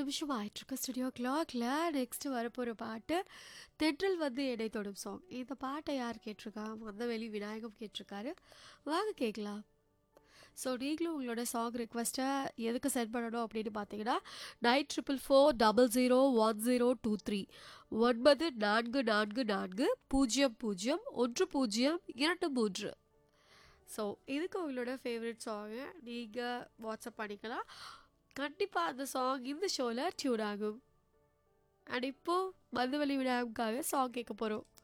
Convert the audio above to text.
நிமிஷம் ஆயிட்டுருக்கு ஸ்டுடியோ கிளாக்ல நெக்ஸ்ட் வரப்போகிற பாட்டு தென்றல் வந்து எடை தொடும் சாங் இந்த பாட்டை யார் கேட்டிருக்கா மந்தவெளி விநாயகம் கேட்டிருக்காரு வாங்க கேட்கலாம் ஸோ நீங்களும் உங்களோட சாங் ரிக்வெஸ்ட்டை எதுக்கு சென்ட் பண்ணணும் அப்படின்னு பார்த்தீங்கன்னா nine triple four double zero one zero two three ஒன்பது நான்கு நான்கு நான்கு பூஜ்ஜியம் பூஜ்ஜியம் ஒன்று பூஜ்ஜியம் இரண்டு மூன்று ஸோ இதுக்கு உங்களோட ஃபேவரட் சாங்கை நீங்கள் வாட்ஸ்அப் பண்ணிக்கலாம் கண்டிப்பாக அந்த சாங் இந்த ஷோவில் டியூன் ஆகும் அண்ட் இப்போது மதுவலி விநாயகம்காக சாங் கேட்க போகிறோம்